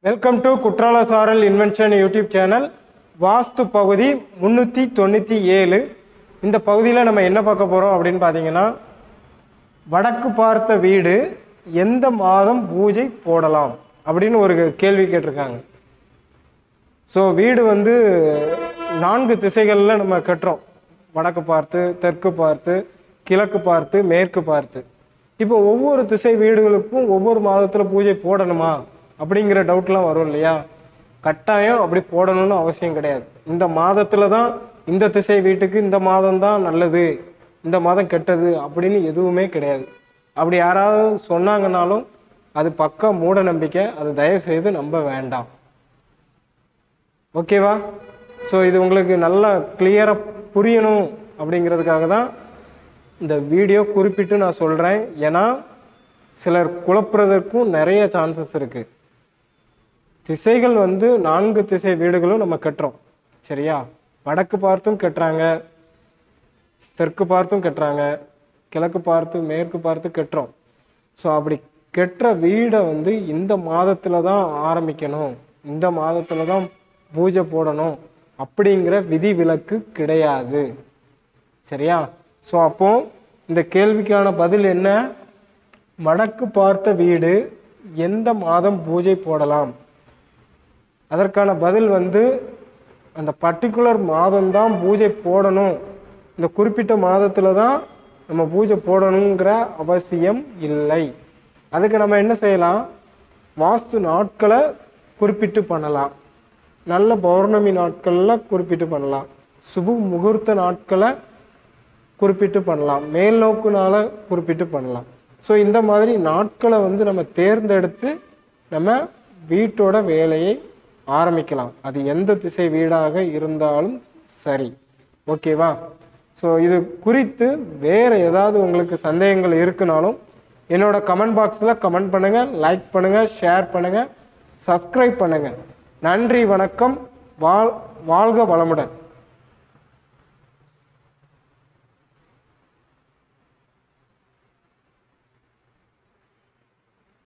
welcome to குற்றால சாரல் invention YouTube channel வாஸ்து பகுதி முந்நூற்றி தொண்ணூற்றி ஏழு இந்த பகுதியில் நம்ம என்ன பார்க்க போகிறோம் அப்படின்னு பார்த்தீங்கன்னா வடக்கு பார்த்த வீடு எந்த மாதம் பூஜை போடலாம் அப்படின்னு ஒரு கேள்வி கேட்டிருக்காங்க ஸோ வீடு வந்து நான்கு திசைகளில் நம்ம கட்டுறோம் வடக்கு பார்த்து தெற்கு பார்த்து கிழக்கு பார்த்து மேற்கு பார்த்து இப்போ ஒவ்வொரு திசை வீடுகளுக்கும் ஒவ்வொரு மாதத்தில் பூஜை போடணுமா அப்படிங்கிற டவுட்லாம் வரும் இல்லையா கட்டாயம் அப்படி போடணும்னு அவசியம் கிடையாது இந்த மாதத்தில் தான் இந்த திசை வீட்டுக்கு இந்த மாதம் தான் நல்லது இந்த மாதம் கெட்டது அப்படின்னு எதுவுமே கிடையாது அப்படி யாராவது சொன்னாங்கனாலும் அது பக்க மூட நம்பிக்கை அதை தயவு செய்து நம்ப வேண்டாம் ஓகேவா ஸோ இது உங்களுக்கு நல்லா கிளியராக புரியணும் அப்படிங்கிறதுக்காக தான் இந்த வீடியோ குறிப்பிட்டு நான் சொல்கிறேன் ஏன்னா சிலர் குழப்புறதற்கும் நிறைய சான்சஸ் இருக்குது திசைகள் வந்து நான்கு திசை வீடுகளும் நம்ம கட்டுறோம் சரியா வடக்கு பார்த்தும் கட்டுறாங்க தெற்கு பார்த்தும் கட்டுறாங்க கிழக்கு பார்த்து மேற்கு பார்த்து கட்டுறோம் ஸோ அப்படி கெட்டுற வீடை வந்து இந்த மாதத்தில் தான் ஆரம்பிக்கணும் இந்த மாதத்தில் தான் பூஜை போடணும் அப்படிங்கிற விதி விலக்கு கிடையாது சரியா ஸோ அப்போ இந்த கேள்விக்கான பதில் என்ன வடக்கு பார்த்த வீடு எந்த மாதம் பூஜை போடலாம் அதற்கான பதில் வந்து அந்த பர்டிகுலர் மாதம்தான் பூஜை போடணும் இந்த குறிப்பிட்ட மாதத்தில் தான் நம்ம பூஜை போடணுங்கிற அவசியம் இல்லை அதுக்கு நம்ம என்ன செய்யலாம் வாஸ்து நாட்களை குறிப்பிட்டு பண்ணலாம் நல்ல பௌர்ணமி நாட்களில் குறிப்பிட்டு பண்ணலாம் சுப முகூர்த்த நாட்களை குறிப்பிட்டு பண்ணலாம் மேல் நோக்குனால குறிப்பிட்டு பண்ணலாம் ஸோ இந்த மாதிரி நாட்களை வந்து நம்ம தேர்ந்தெடுத்து நம்ம வீட்டோட வேலையை ஆரம்பிக்கலாம் அது எந்த திசை வீடாக இருந்தாலும் சரி ஓகேவா ஸோ இது குறித்து வேற ஏதாவது உங்களுக்கு சந்தேகங்கள் இருக்குனாலும் என்னோட கமெண்ட் பாக்ஸில் கமெண்ட் பண்ணுங்க லைக் பண்ணுங்க ஷேர் பண்ணுங்க சப்ஸ்கிரைப் பண்ணுங்க நன்றி வணக்கம் வாழ் வாழ்க வளமுடன்